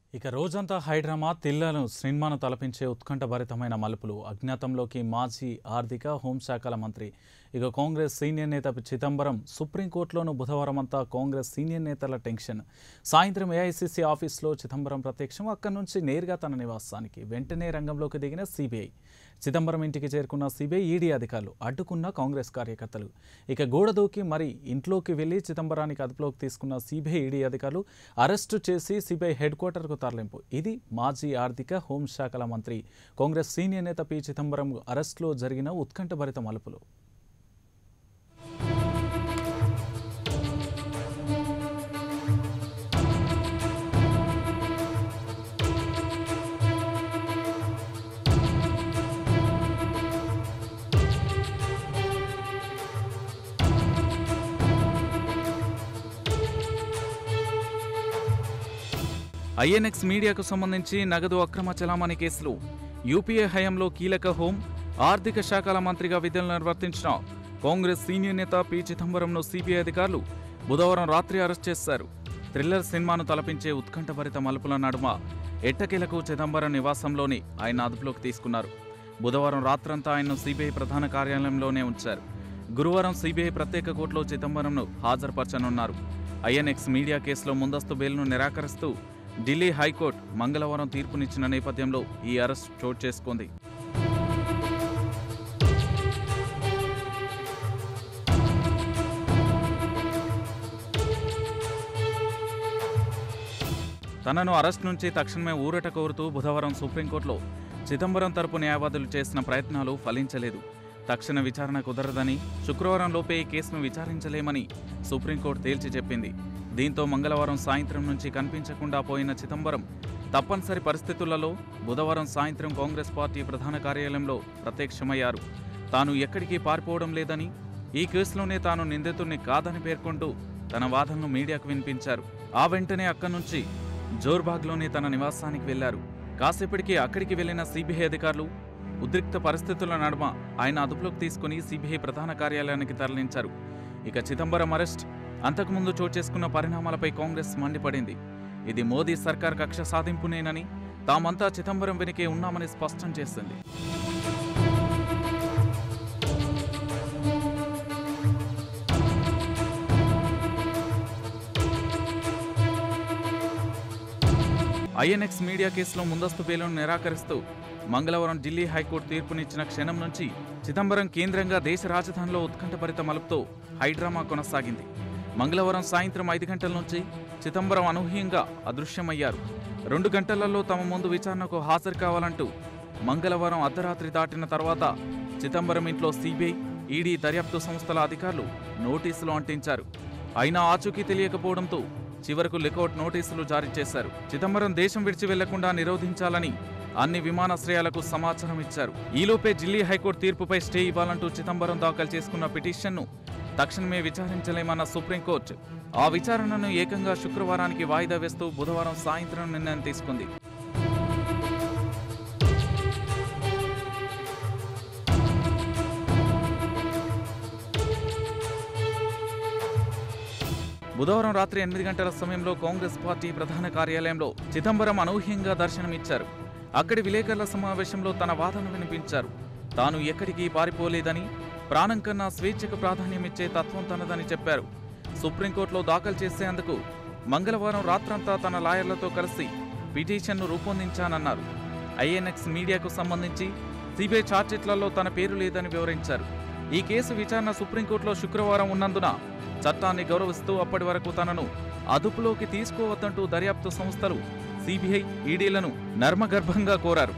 ఇక రోజంతా హైడ్రామా తిల్లను సినిమాను తలపించే ఉత్కంఠభరితమైన మలుపులు అజ్ఞాతంలోకి మాజీ ఆర్థిక హోంశాఖల మంత్రి ఇక కాంగ్రెస్ సీనియర్ నేత చిదంబరం సుప్రీంకోర్టులోనూ బుధవారం అంతా కాంగ్రెస్ సీనియర్ నేతల టెన్షన్ సాయంత్రం ఏఐసీసీ ఆఫీస్లో చిదంబరం ప్రత్యక్షం అక్కడి నుంచి నేరుగా తన నివాసానికి వెంటనే రంగంలోకి దిగిన సిబిఐ చిదంబరం ఇంటికి చేరుకున్న సిబిఐ ఈడీ అధికారులు అడ్డుకున్న కాంగ్రెస్ కార్యకర్తలు ఇక గోడ దూకి మరి ఇంట్లోకి వెళ్లి చిదంబరానికి అదుపులోకి తీసుకున్న సిబిఐ ఈడీ అధికారులు అరెస్టు చేసి సిబిఐ హెడ్ క్వార్టర్కు తరలింపు ఇది మాజీ ఆర్థిక హోంశాఖల మంత్రి కాంగ్రెస్ సీనియర్ నేత పి చిదంబరం అరెస్టులో జరిగిన ఉత్కంఠభరిత మలుపులు ఐఎన్ఎక్స్ మీడియాకు సంబంధించి నగదు అక్రమ చలామణి కేసులో యూపీఏ హయాంలో కీలక హోం ఆర్థిక శాఖల మంత్రిగా విధులు నిర్వర్తించిన కాంగ్రెస్ సీనియర్ నేత పి చిదంబరంను సిబిఐ అధికారులు బుధవారం రాత్రి అరెస్ట్ చేశారు థ్రిల్లర్ సినిమాను తలపించే ఉత్కంఠభరిత మలుపుల నడుమ ఎట్టకేలకు చిదంబరం నివాసంలోని ఆయన అదుపులోకి తీసుకున్నారు బుధవారం రాత్రంతా ఆయన్ను సిబిఐ ప్రధాన కార్యాలయంలోనే ఉంచారు గురువారం సిబిఐ ప్రత్యేక కోర్టులో చిదంబరంను హాజరుపరచనున్నారు ఐఎన్ఎక్స్ మీడియా కేసులో ముందస్తు బెయిల్ను నిరాకరిస్తూ ఢిల్లీ హైకోర్టు మంగళవారం తీర్పునిచ్చిన నేపథ్యంలో ఈ అరెస్ట్ చోటు చేసుకుంది తనను అరెస్ట్ నుంచి తక్షణమే ఊరట కోరుతూ బుధవారం సుప్రీంకోర్టులో చిదంబరం తరపు న్యాయవాదులు చేసిన ప్రయత్నాలు ఫలించలేదు తక్షణ విచారణ కుదరదని శుక్రవారం లోపే ఈ కేసును విచారించలేమని సుప్రీంకోర్టు తేల్చి చెప్పింది దీంతో మంగళవారం సాయంత్రం నుంచి కనిపించకుండా పోయిన చిదంబరం తప్పనిసరి పరిస్థితులలో బుధవారం సాయంత్రం కాంగ్రెస్ పార్టీ ప్రధాన కార్యాలయంలో ప్రత్యక్షమయ్యారు తాను ఎక్కడికి పారిపోవడం లేదని ఈ కేసులోనే తాను నిందితుడిని కాదని పేర్కొంటూ తన వాదనను మీడియాకు వినిపించారు ఆ వెంటనే అక్కడి నుంచి జోర్బాగ్లోని తన నివాసానికి వెళ్లారు కాసేపటికి అక్కడికి వెళ్లిన సిబిఐ అధికారులు ఉద్రిక్త పరిస్థితుల నడుమ ఆయన అదుపులోకి తీసుకుని సిబిఐ ప్రధాన కార్యాలయానికి తరలించారు ఇక చిదంబరం అరెస్ట్ అంతకుముందు చోటు చేసుకున్న పరిణామాలపై కాంగ్రెస్ మండిపడింది ఇది మోదీ సర్కార్ కక్ష సాధింపునేనని తామంతా చిదంబరం వెనుకే ఉన్నామని స్పష్టం చేసింది ఐఎన్ఎక్స్ మీడియా కేసులో ముందస్తు బెయిల్ను నిరాకరిస్తూ మంగళవారం ఢిల్లీ హైకోర్టు తీర్పునిచ్చిన క్షణం నుంచి చిదంబరం కేంద్రంగా దేశ రాజధానిలో ఉత్కంఠభరిత మలుపుతో హైడ్రామా కొనసాగింది మంగళవారం సాయంత్రం ఐదు గంటల నుంచి చిదంబరం అనూహ్యంగా అదృశ్యమయ్యారు రెండు గంటలలో తమ ముందు విచారణకు హాజరు కావాలంటూ మంగళవారం అర్ధరాత్రి దాటిన తర్వాత చిదంబరం ఇంట్లో సిబిఐ ఈడీ దర్యాప్తు సంస్థల అధికారులు నోటీసులు అంటించారు అయినా ఆచూకీ తెలియకపోవడంతో చివరకు లికౌట్ నోటీసులు జారీ చేశారు చిదంబరం దేశం విడిచి వెళ్లకుండా నిరోధించాలని అన్ని విమానాశ్రయాలకు సమాచారం ఇచ్చారు ఈలోపే ఢిల్లీ హైకోర్టు తీర్పుపై స్టే ఇవ్వాలంటూ చిదంబరం దాఖలు చేసుకున్న పిటిషన్ను తక్షణమే విచారించలేమన్న సుప్రీంకోర్టు ఆ విచారణను ఏకంగా శుక్రవారానికి వాయిదా వేస్తూ బుధవారం సాయంత్రం నిర్ణయం తీసుకుంది బుధవారం రాత్రి ఎనిమిది గంటల సమయంలో కాంగ్రెస్ పార్టీ ప్రధాన కార్యాలయంలో చిదంబరం అనూహ్యంగా దర్శనమిచ్చారు అక్కడి విలేకరుల సమావేశంలో తన వాదన వినిపించారు తాను ఎక్కడికి పారిపోలేదని ప్రాణం కన్నా స్వేచ్ఛకు ప్రాధాన్యమిచ్చే తత్వం తనదని చెప్పారు సుప్రీంకోర్టులో దాఖలు చేసేందుకు మంగళవారం రాత్రంతా తన లాయర్లతో కలిసి పిటిషన్ను రూపొందించానన్నారు ఐఎన్ఎక్స్ మీడియాకు సంబంధించి సిబిఐ ఛార్జ్షీట్లలో తన పేరు లేదని వివరించారు ఈ కేసు విచారణ సుప్రీంకోర్టులో శుక్రవారం ఉన్నందున చట్టాన్ని గౌరవిస్తూ అప్పటి వరకు తనను అదుపులోకి తీసుకోవద్దంటూ దర్యాప్తు సంస్థలు సిబిఐ ఈడీలను నర్మగర్భంగా కోరారు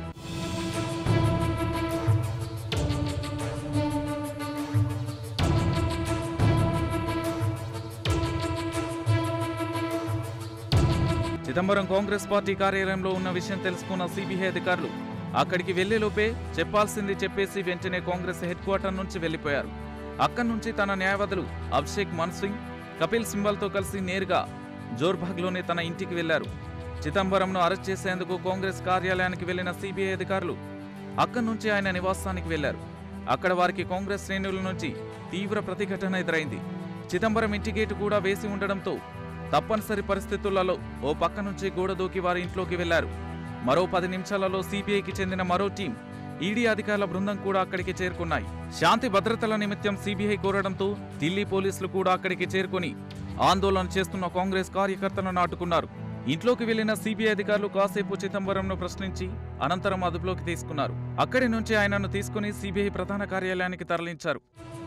చిదంబరం కాంగ్రెస్ పార్టీ కార్యాలయంలో ఉన్న విషయం తెలుసుకున్న సిబిఐ అధికారులు అక్కడికి వెళ్లేలోపే చెప్పాల్సింది చెప్పేసి వెంటనే కాంగ్రెస్ హెడ్ క్వార్టర్ నుంచి వెళ్లిపోయారు అక్కడి నుంచి తన న్యాయవాదులు అభిషేక్ మన్సింగ్ కపిల్ సింబల్తో కలిసి నేరుగా జోర్బాగ్లోనే తన ఇంటికి వెళ్లారు చిదంబరంను అరెస్ట్ చేసేందుకు కాంగ్రెస్ కార్యాలయానికి వెళ్లిన సిబిఐ అధికారులు అక్కడి నుంచి ఆయన నివాసానికి వెళ్లారు అక్కడ వారికి కాంగ్రెస్ శ్రేణుల నుంచి తీవ్ర ప్రతిఘటన ఎదురైంది చిదంబరం ఇంటి గేటు కూడా వేసి ఉండడంతో తప్పనిసరి పరిస్థితులలో ఓ పక్క నుంచి గోడ దూకి వారి ఇంట్లోకి వెళ్లారు మరో పది నిమిషాలలో సిబిఐకి చెందిన మరో టీం ఈడీ అధికారుల బృందం కూడా అక్కడికి చేరుకున్నాయి శాంతి భద్రతల నిమిత్తం సిబిఐ కోరడంతో ఢిల్లీ పోలీసులు కూడా అక్కడికి చేరుకుని ఆందోళన చేస్తున్న కాంగ్రెస్ కార్యకర్తలను అడ్డుకున్నారు ఇంట్లోకి వెళ్లిన సిబిఐ అధికారులు కాసేపు చిదంబరంను ప్రశ్నించి అనంతరం అదుపులోకి తీసుకున్నారు అక్కడి నుంచి ఆయనను తీసుకుని సిబిఐ ప్రధాన కార్యాలయానికి తరలించారు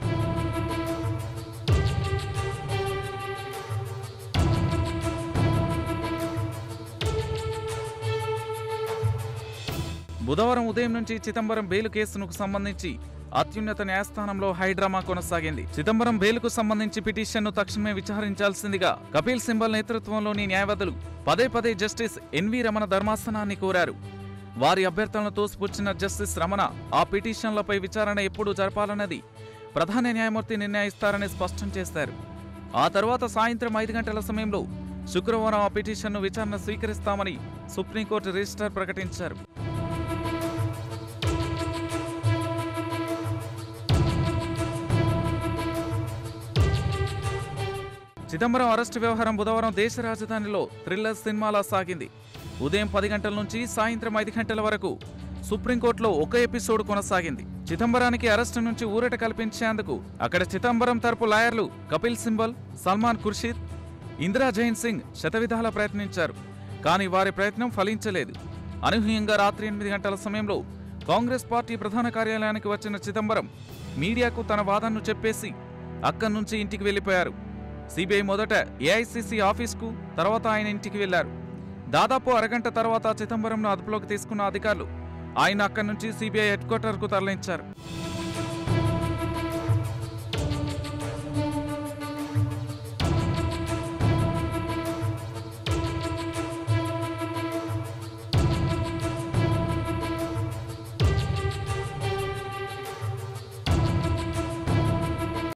బుధవారం ఉదయం నుంచి చిదంబరం బెయిల్ కేసుకు సంబంధించి అత్యున్నత న్యాయస్థానంలో హైడ్రామా కొనసాగింది చిదంబరం బెయిల్కు సంబంధించి పిటిషన్ను తక్షణమే విచారించాల్సిందిగా కపిల్ సింబల్ నేతృత్వంలోని న్యాయవాదులు పదే పదే జస్టిస్ ఎన్వి రమణ ధర్మాసనాన్ని కోరారు వారి అభ్యర్థనలు తోసిపుచ్చిన జస్టిస్ రమణ ఆ పిటిషన్లపై విచారణ ఎప్పుడు జరపాలన్నది ప్రధాన న్యాయమూర్తి నిర్ణయిస్తారని స్పష్టం చేశారు ఆ తర్వాత సాయంత్రం ఐదు గంటల సమయంలో శుక్రవారం ఆ పిటిషన్ను విచారణ స్వీకరిస్తామని సుప్రీంకోర్టు రిజిస్ట్రార్ ప్రకటించారు చిదంబరం అరెస్టు వ్యవహారం బుధవారం దేశ రాజధానిలో థ్రిల్లర్ సినిమాలా సాగింది ఉదయం పది గంటల నుంచి సాయంత్రం ఐదు గంటల వరకు సుప్రీంకోర్టులో ఒక ఎపిసోడ్ కొనసాగింది చిదంబరానికి అరెస్టు నుంచి ఊరట కల్పించేందుకు అక్కడ చిదంబరం తరపు లాయర్లు కపిల్ సింబల్ సల్మాన్ ఖుర్షీద్ ఇందిరా జైన్ సింగ్ శతవిధాల ప్రయత్నించారు కానీ వారి ప్రయత్నం ఫలించలేదు అనూహ్యంగా రాత్రి ఎనిమిది గంటల సమయంలో కాంగ్రెస్ పార్టీ ప్రధాన కార్యాలయానికి వచ్చిన చిదంబరం మీడియాకు తన వాదనను చెప్పేసి అక్కడి నుంచి ఇంటికి వెళ్లిపోయారు సిబిఐ మొదట ఏఐసిసి ఆఫీస్కు తర్వాత ఆయన ఇంటికి వెళ్లారు దాదాపు అరగంట తర్వాత చిదంబరంను అదుపులోకి తీసుకున్న అధికారులు ఆయన అక్కడి నుంచి సిబిఐ హెడ్ క్వార్టర్కు తరలించారు